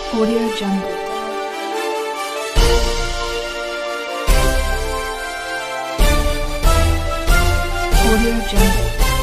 Audio Jungle. Audio Jungle.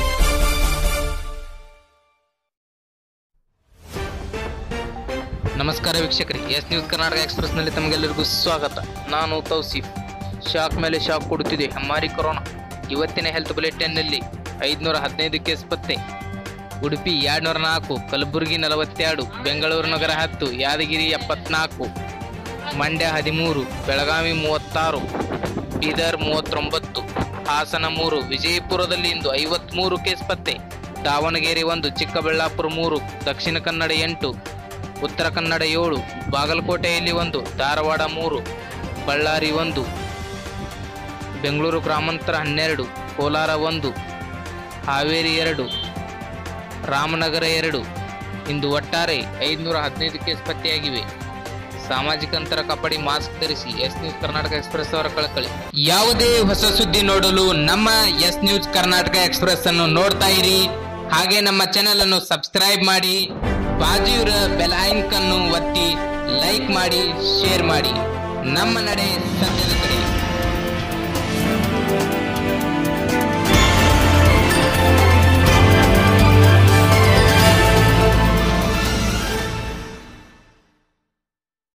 ನಮಸ್ಕಾರ ವೀಕ್ಷಕರಿಗೆ S news Karnataka ಎಕ್ಸ್ಪ್ರೆಸ್ನಲ್ಲಿ ತಮಗೆಲ್ಲರಿಗೂ ಸ್ವಾಗತ ನಾನು ತೌಸೀಫ್ ಶಾಕ್ ಮೇಲೆ ಶಾಕ್ ಕೊಡುತ್ತಿದೆ ಹಮ್ಮಾರಿ ಕೊರೋನಾ ಇವತ್ತಿನ ಹೆಲ್ತ್ ಬುಲೆಟಿನ್ನಲ್ಲಿ ಐದುನೂರ ಹದಿನೈದು ಕೇಸ್ ಪತ್ತೆ ಉಡುಪಿ ಎರಡುನೂರ ನಾಲ್ಕು ಕಲಬುರಗಿ ನಲವತ್ತೆರಡು ಬೆಂಗಳೂರು ನಗರ ಹತ್ತು ಯಾದಗಿರಿ ಎಪ್ಪತ್ನಾಲ್ಕು ಮಂಡ್ಯ ಹದಿಮೂರು ಬೆಳಗಾವಿ ಮೂವತ್ತಾರು ಬೀದರ್ ಮೂವತ್ತೊಂಬತ್ತು ಹಾಸನ ಮೂರು ವಿಜಯಪುರದಲ್ಲಿ ಇಂದು ಐವತ್ಮೂರು ಕೇಸ್ ಪತ್ತೆ ದಾವಣಗೆರೆ ಒಂದು ಚಿಕ್ಕಬಳ್ಳಾಪುರ ಮೂರು ದಕ್ಷಿಣ ಕನ್ನಡ ಎಂಟು ಉತ್ತರ ಕನ್ನಡ ಏಳು ಬಾಗಲಕೋಟೆಯಲ್ಲಿ ಒಂದು ಧಾರವಾಡ ಮೂರು ಬಳ್ಳಾರಿ ಒಂದು ಬೆಂಗಳೂರು ಗ್ರಾಮಾಂತರ ಹನ್ನೆರಡು ಕೋಲಾರ ಒಂದು ಹಾವೇರಿ ಎರಡು ರಾಮನಗರ ಎರಡು ಇಂದು ಒಟ್ಟಾರೆ ಐದುನೂರ ಹದಿನೈದು ಕೇಸ್ ಪತ್ತೆಯಾಗಿವೆ ಸಾಮಾಜಿಕ ಅಂತರ ಕಾಪಾಡಿ ಮಾಸ್ಕ್ ಧರಿಸಿ ಎಸ್ ನ್ಯೂಸ್ ಕರ್ನಾಟಕ ಎಕ್ಸ್ಪ್ರೆಸ್ ಅವರ ಕಳಕಳಿ ಯಾವುದೇ ಹೊಸ ಸುದ್ದಿ ನೋಡಲು ನಮ್ಮ ಎಸ್ ನ್ಯೂಸ್ ಕರ್ನಾಟಕ ಎಕ್ಸ್ಪ್ರೆಸ್ ಅನ್ನು ನೋಡ್ತಾ ಇರಿ ಹಾಗೆ ನಮ್ಮ ಚಾನೆಲ್ ಅನ್ನು ಸಬ್ಸ್ಕ್ರೈಬ್ ಮಾಡಿ ಬಾಜು ಇರೋ ಬೆಲ್ ಐಕನ್ ಅನ್ನು ಒತ್ತಿ ಲೈಕ್ ಮಾಡಿ ಶೇರ್ ಮಾಡಿ ನಮ್ಮ ನಡೆ ಸತ್ಯದ ಕಡೆ